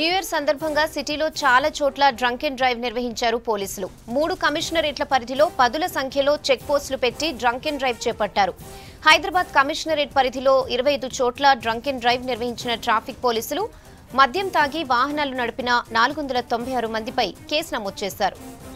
new year సందర్భంగా సిటీలో చాలా చోట్ల డ్రంక్ అండ్ డ్రైవ్ నిర్వహించారు పోలీసులు మూడు కమిషనరేట్ల పరిధిలో పదుల సంఖ్యలో చెక్ పోస్టులు పెట్టి డ్రంక్ అండ్ డ్రైవ్ చేపట్టారు హైదరాబాద్ కమిషనరేట్ పరిధిలో ఇరవై ఐదు చోట్ల డ్రంక్ అండ్ డ్రైవ్ నిర్వహించిన ట్రాఫిక్ పోలీసులు మద్యం తాగి వాహనాలు నడిపిన నాలుగు వందల తొంభై ఆరు మందిపై కేసు నమోదు చేశారు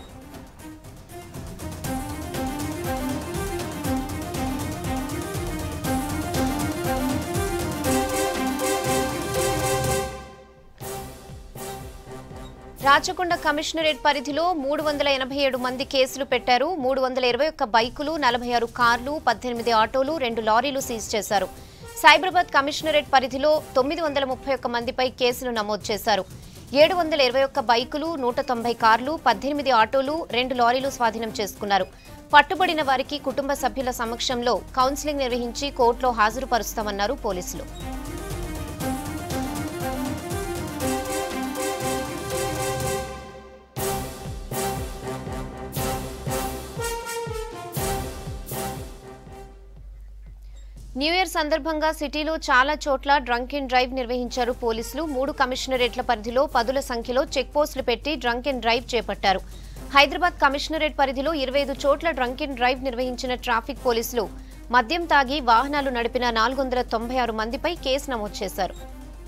రాచకొండ కమిషనరేట్ పరిధిలో మూడు వందల ఎనభై ఏడు మంది కేసులు పెట్టారు మూడు వందల ఇరవై ఒక్క బైకులు నలభై ఆరు కార్లు పద్దెనిమిది ఆటోలు రెండు లారీలు సీజ్ చేశారు సైబరాబాద్ కమిషనరేట్ పరిధిలో తొమ్మిది వందల ముప్పై ఒక్క మందిపై కేసులు నమోదు చేశారు ఏడు వందల ఇరవై ఒక్క బైకులు నూట తొంభై కార్లు పద్దెనిమిది ఆటోలు రెండు లారీలు స్వాధీనం చేసుకున్నారు పట్టుబడిన వారికి కుటుంబ సభ్యుల సమక్షంలో కౌన్సిలింగ్ నిర్వహించి కోర్టులో హాజరుపరుస్తామన్నారు పోలీసులు న్యూ ఇయర్ సందర్భంగా సిటీలో చాలా చోట్ల డ్రంక్ అండ్ డ్రైవ్ నిర్వహించారు పోలీసులు మూడు కమిషనరేట్ల పరిధిలో పదుల సంఖ్యలో చెక్ పోస్టులు పెట్టి డ్రంక్ అండ్ డ్రైవ్ చేపట్టారు హైదరాబాద్ కమిషనరేట్ పరిధిలో ఇరవై ఐదు చోట్ల డ్రంక్ అండ్ డ్రైవ్ నిర్వహించిన ట్రాఫిక్ పోలీసులు మద్యం తాగి వాహనాలు నడిపిన నాలుగు వందల తొంభై ఆరు మందిపై కేసు నమోదు చేశారు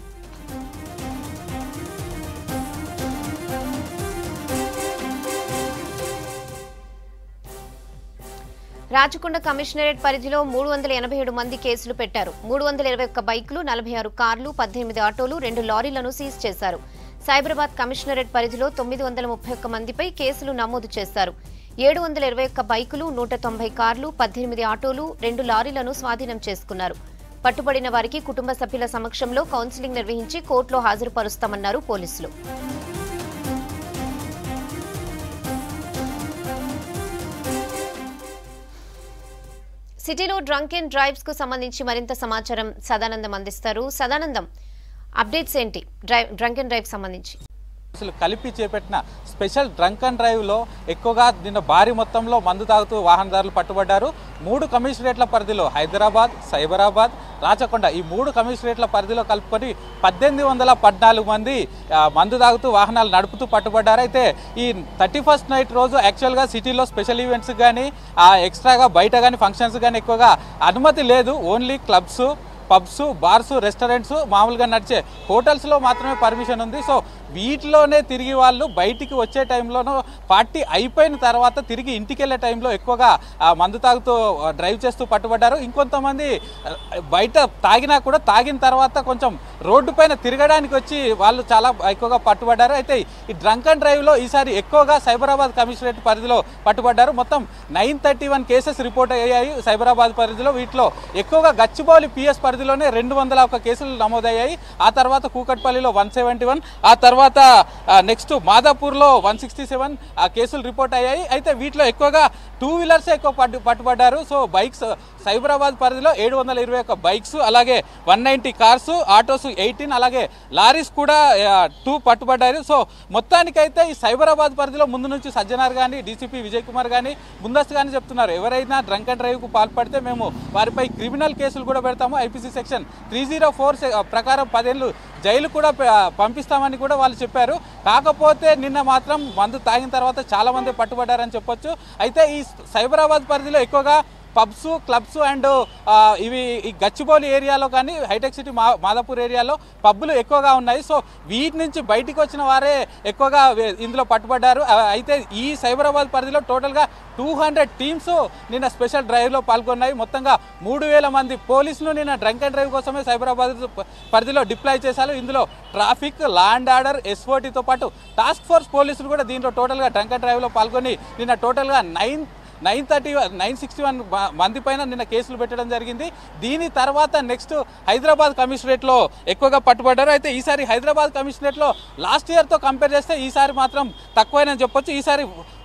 రాచకొండ కమిషనరేట్ పరిధిలో మూడు వందల ఎనభై ఏడు మంది కేసులు పెట్టారు మూడు వందల ఇరవై ఒక్క బైకులు నలభై ఆరు కార్లు పద్దెనిమిది ఆటోలు రెండు లారీలను సీజ్ చేశారు సైబరాబాద్ కమిషనరేట్ పరిధిలో తొమ్మిది వందల ముప్పై ఒక్క మందిపై కేసులు నమోదు చేశారు ఏడు వందల ఇరవై ఒక్క బైకులు నూట తొంభై కార్లు పద్దెనిమిది ఆటోలు రెండు లారీలను స్వాధీనం చేసుకున్నారు పట్టుబడిన వారికి కుటుంబ సభ్యుల సమక్షంలో కౌన్సిలింగ్ నిర్వహించి కోర్టులో హాజరుపరుస్తామన్నారు పోలీసులు సిటీలో డ్రంక్ అండ్ డ్రైవ్స్ కు సంబంధించి మరింత సమాచారం సదానందం అందిస్తారు సదానందం అప్డేట్స్ ఏంటి డ్రైవ్ డ్రంక్ అండ్ డ్రైవ్ సంబంధించి అసలు కలిపి చేపట్టిన స్పెషల్ డ్రంక్ అండ్ డ్రైవ్లో ఎక్కువగా నిన్న భారీ మొత్తంలో మందు తాగుతూ వాహనదారులు పట్టుబడ్డారు మూడు కమిషనరేట్ల పరిధిలో హైదరాబాద్ సైబరాబాద్ రాచకొండ ఈ మూడు కమిషనరేట్ల పరిధిలో కలుపుకొని పద్దెనిమిది వందల పద్నాలుగు మంది ఆ, మందు తాగుతూ వాహనాలు నడుపుతూ పట్టుబడ్డారు అయితే ఈ థర్టీ ఫస్ట్ నైట్ రోజు యాక్చువల్గా సిటీలో స్పెషల్ ఈవెంట్స్ కానీ ఎక్స్ట్రాగా బయట కానీ ఫంక్షన్స్ కానీ ఎక్కువగా అనుమతి లేదు only clubs pubs bars restaurants మామూలుగా నడిచే హోటల్స్లో మాత్రమే పర్మిషన్ ఉంది సో వీటిలోనే తిరిగి వాళ్ళు బయటికి వచ్చే టైంలోనూ పార్టీ అయిపోయిన తర్వాత తిరిగి ఇంటికి వెళ్ళే టైంలో ఎక్కువగా ఆ, మందు తాగుతూ ఆ, డ్రైవ్ చేస్తూ పట్టుబడ్డారు ఇంకొంతమంది ఆ, బయట తాగినా కూడా తాగిన తర్వాత కొంచెం రోడ్డు పైన తిరగడానికి వచ్చి వాళ్ళు చాలా ఎక్కువగా పట్టుబడ్డారు అయితే ఈ డ్రంక్ అండ్ డ్రైవ్లో ఈసారి ఎక్కువగా సైబరాబాద్ కమిషనరేట్ పరిధిలో పట్టుబడ్డారు మొత్తం nine thirty one cases report అయ్యాయి సైబరాబాద్ పరిధిలో వీటిలో ఎక్కువగా గచ్చిబౌలి పిఎస్ పరిధిలోనే రెండు వందల ఒక కేసులు నమోదయ్యాయి ఆ తర్వాత కూకట్పల్లిలో వన్ సెవెంటీ వన్ ఆ తర్వాత నెక్స్ట్ మాదాపూర్లో వన్ సిక్స్టీ సెవెన్ ఆ కేసులు రిపోర్ట్ అయ్యాయి అయితే వీటిలో ఎక్కువగా టూ వీలర్సే ఎక్కువ పట్టు పట్టుబడ్డారు సో బైక్స్ సైబరాబాద్ పరిధిలో ఏడు వందల ఇరవై ఒక్క బైక్స్ అలాగే one ninety cars autos eighteen అలాగే లారీస్ కూడా టూ పట్టుబడ్డారు సో మొత్తానికైతే ఈ సైబరాబాద్ పరిధిలో ముందు నుంచి సజ్జనార్ కానీ డీసీపీ విజయ్ కుమార్ కానీ ముందస్తుగానే చెప్తున్నారు ఎవరైనా డ్రంక్ అండ్ డ్రైవ్కు పాల్పడితే మేము వారిపై క్రిమినల్ కేసులు కూడా పెడతాము IPC section three zero four ప్రకారం పదేళ్ళు జైలు కూడా ప- పంపిస్తామని కూడా వాళ్ళు చెప్పారు కాకపోతే నిన్న మాత్రం మందు తాగిన తర్వాత చాలా మంది పట్టుబడ్డారని చెప్పొచ్చు అయితే ఈ సైబరాబాద్ పరిధిలో ఎక్కువగా పబ్స్ క్లబ్స్ అండ్ ఇవి ఈ గచ్చిబౌలి ఏరియాలో కానీ హైటెక్ సిటీ మా మాదాపూర్ ఏరియాలో పబ్బులు ఎక్కువగా ఉన్నాయి సో వీటి నుంచి బయటికి వచ్చిన వారే ఎక్కువగా వే- ఇందులో పట్టుబడ్డారు ఆ, అయితే ఈ సైబరాబాద్ పరిధిలో టోటల్గా టూ హండ్రెడ్ టీమ్స్ నిన్న స్పెషల్ డ్రైవ్లో పాల్గొన్నాయి మొత్తంగా మూడు వేల మంది పోలీసులు నిన్న డ్రంక్ అండ్ డ్రైవ్ కోసమే సైబరాబాద్ ప- పరిధిలో డిప్లాయ్ చేశారు ఇందులో ట్రాఫిక్ లా అండ్ ఆర్డర్ ఎస్ఓటీతో పాటు టాస్క్ ఫోర్స్ పోలీసులు కూడా దీంట్లో టోటల్గా డ్రంక్ అండ్ డ్రైవ్లో పాల్గొని నిన్న టోటల్గా nine nine thirty nine sixty one మంది పైన నిన్న కేసులు పెట్టడం జరిగింది దీని తర్వాత నెక్స్ట్ హైదరాబాద్ కమిషనరేట్లో ఎక్కువగా పట్టుబడ్డారు అయితే ఈసారి హైదరాబాద్ కమిషనరేట్లో లాస్ట్ ఇయర్తో కంపేర్ చేస్తే ఈసారి మాత్రం తక్కువైనని చెప్పొచ్చు ఈసారి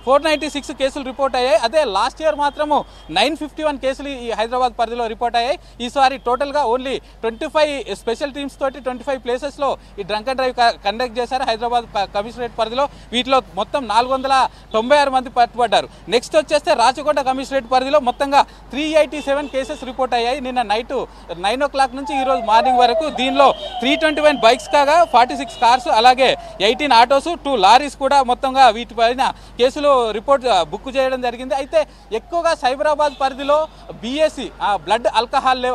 ఫోర్ నైంటీ సిక్స్ కేసులు రిపోర్ట్ అయ్యాయి అదే లాస్ట్ ఇయర్ మాత్రము నైన్ ఫిఫ్టీ వన్ కేసులు ఈ హైదరాబాద్ పరిధిలో రిపోర్ట్ అయ్యాయి ఈసారి టోటల్గా only twenty five special teams తోటి ట్వంటీ ఫైవ్ ప్లేసెస్లో ఈ డ్రంక్ అండ్ డ్రైవ్ కండక్ట్ చేశారు హైదరాబాద్ క- కమిషనరేట్ పరిధిలో వీటిలో మొత్తం నాలుగు వందల తొంభై ఆరు మంది పట్టుబడ్డారు నెక్స్ట్ వచ్చేస్తే రాచకొండ కమిషనరేట్ పరిధిలో మొత్తంగా three eighty seven cases report అయ్యాయి నిన్న నైట్ నైన్ ఓ క్లాక్ నుంచి ఈ రోజు మార్నింగ్ వరకు దీనిలో త్రీ ట్వంటీ వన్ బైక్స్ కాగా ఫార్టీ సిక్స్ కార్స్ అలాగే ఎయిటీన్ ఆటోస్ టూ లారీస్ కూడా మొత్తంగా వీటిపైన కేసులు రిపోర్ట్ ఆ, బుక్ చేయడం జరిగింది అయితే ఎక్కువగా సైబరాబాద్ పరిధిలో బీఎస్సీ బ్లడ్ ఆల్కహాల్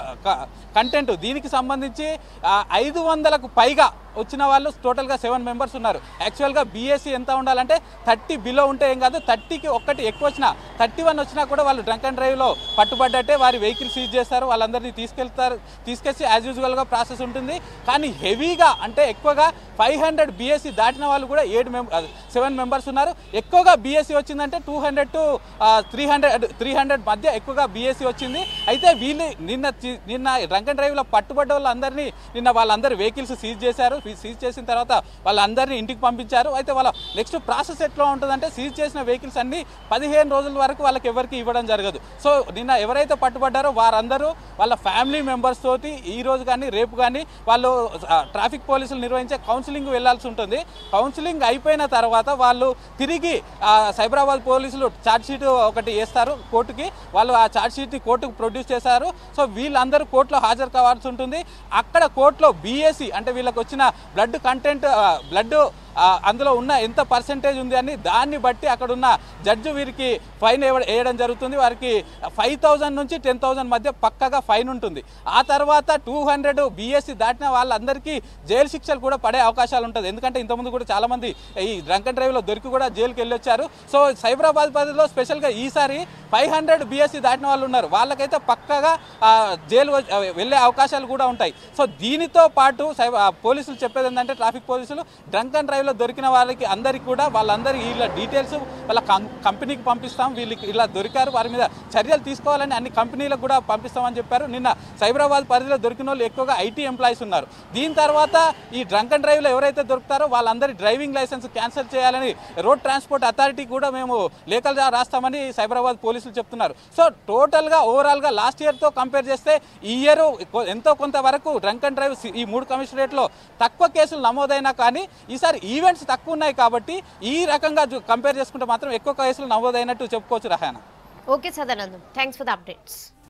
కంటెంట్ దీనికి సంబంధించి ఐదు వందలకు పైగా వచ్చిన వాళ్ళు టోటల్గా సెవెన్ మెంబర్స్ ఉన్నారు యాక్చువల్గా బీఎస్సీ ఎంత ఉండాలంటే థర్టీ బిలో ఉంటే ఏం కాదు థర్టీకి ఒక్కటి ఎక్కువ వచ్చినా థర్టీ వన్ వచ్చినా కూడా వాళ్ళు డ్రంక్ అండ్ డ్రైవ్లో పట్టుబడ్డట్టే వారి వెహికల్ సీజ్ చేస్తారు వాళ్ళందరినీ తీసుకెళ్తారు తీసుకొచ్చి యాజ్ యూజువల్గా ప్రాసెస్ ఉంటుంది కానీ హెవీగా అంటే ఎక్కువగా ఫైవ్ హండ్రెడ్ బీఎస్సీ దాటిన వాళ్ళు కూడా ఏడు మెంబర్ సెవెన్ మెంబర్స్ ఉన్నారు ఎక్కువగా బీఎస్సీ వచ్చిందంటే two hundred to three hundred three hundred మధ్య ఎక్కువగా బీఎస్సీ వచ్చింది అయితే వీళ్ళు నిన్న చి- నిన్న డ్రంక్ అండ్ డ్రైవ్లో పట్టుబడ్డ వాళ్ళందరినీ నిన్న వాళ్ళందరి వెహికల్స్ సీజ్ చేశారు సీజ్ చేసిన తర్వాత వాళ్ళందరినీ ఇంటికి పంపించారు అయితే వాళ్ళ నెక్స్ట్ ప్రాసెస్ ఎట్లా ఉంటుందంటే సీజ్ చేసిన వెహికల్స్ అన్ని పదిహేను రోజుల వరకు వాళ్ళకి ఎవరికి ఇవ్వడం జరగదు సో నిన్న ఎవరైతే పట్టుబడ్డారో వారందరూ వాళ్ళ ఫ్యామిలీ మెంబర్స్ తోటి ఈ రోజు కానీ రేపు కానీ వాళ్ళు ఆ, ట్రాఫిక్ పోలీసులు నిర్వహించే కౌన్సిలింగ్ వెళ్లాల్సి ఉంటుంది కౌన్సిలింగ్ అయిపోయిన తర్వాత వాళ్ళు తిరిగి ఆ, సైబరాబాద్ పోలీసులు ఛార్జ్ షీట్ ఒకటి వేస్తారు కోర్టుకి వాళ్ళు ఆ ఛార్జ్ షీట్ని కోర్టుకు ప్రొడ్యూస్ చేశారు సో వీళ్ళందరూ కోర్టులో హాజరు కావాల్సి ఉంటుంది అక్కడ కోర్టులో బీఎస్సీ అంటే వీళ్ళకి వచ్చిన బ్లడ్ కంటెంట్ బ్లడ్ అందులో ఉన్న ఎంత పర్సెంటేజ్ ఉంది అని దాన్ని బట్టి అక్కడ ఉన్న జడ్జి వీరికి ఫైన్ వేయ- వేయడం జరుగుతుంది వారికి ఫైవ్ థౌజండ్ నుంచి టెన్ థౌజండ్ మధ్య పక్కగా ఫైన్ ఉంటుంది ఆ తర్వాత టూ హండ్రెడ్ బీఎస్సీ దాటిన వాళ్ళందరికీ జైలు శిక్షలు కూడా పడే అవకాశాలు ఉంటుంది ఎందుకంటే ఇంతకుముందు కూడా చాలా మంది ఈ డ్రంక్ అండ్ డ్రైవ్లో దొరికి కూడా జైలుకి వెళ్ళొచ్చారు సో సైబరాబాద్ పరిధిలో స్పెషల్గా ఈసారి ఫైవ్ హండ్రెడ్ బీఎస్సీ దాటిన వాళ్ళు ఉన్నారు వాళ్ళకైతే పక్కగా ఆ, జైలు వ- ఆ, వెళ్ళే అవకాశాలు కూడా ఉంటాయి సో దీనితో పాటు సైబ- ఆ, పోలీసులు చెప్పేది ఏంటంటే ట్రాఫిక్ పోలీసులు డ్రంక్ అండ్ డ్రైవ్లో దొరికిన వాళ్ళకి అందరికి కూడా వాళ్ళందరి వీళ్ళ డీటెయిల్స్ వాళ్ళ కం- కంపెనీకి పంపిస్తాం వీళ్ళకి ఇలా దొరికారు వారి మీద చర్యలు తీసుకోవాలని అన్ని కంపెనీలకు కూడా పంపిస్తామని చెప్పారు నిన్న సైబరాబాద్ పరిధిలో దొరికిన వాళ్ళు ఎక్కువగా ఐటీ ఎంప్లాయీస్ ఉన్నారు దీని తర్వాత ఈ డ్రంక్ అండ్ డ్రైవ్లో ఎవరైతే దొరుకుతారో వాళ్ళందరి డ్రైవింగ్ లైసెన్స్ క్యాన్సిల్ చేయాలని రోడ్ ట్రాన్స్పోర్ట్ అథారిటీ కూడా మేము లేఖలు రా- రాస్తామని సైబరాబాద్ పోలీసులు చెప్తున్నారు సో టోటల్గా ఓవరాల్గా లాస్ట్ ఇయర్తో కంపేర్ చేస్తే ఈ ఇయర్ ఎంతో కొంత వరకు డ్రంక్ అండ్ డ్రైవ్ ఈ మూడు కమిషనరేట్లో తక్కువ కేసులు నమోదైనా కానీ ఈసారి ఈవెంట్స్ తక్కువ ఉన్నాయి కాబట్టి ఈ రకంగా కంపేర్ చేసుకుంటే మాత్రం ఎక్కువ కేసులు నమోదైనట్టు చెప్పుకోవచ్చు Rehana okay Sadanandam thanks for the updates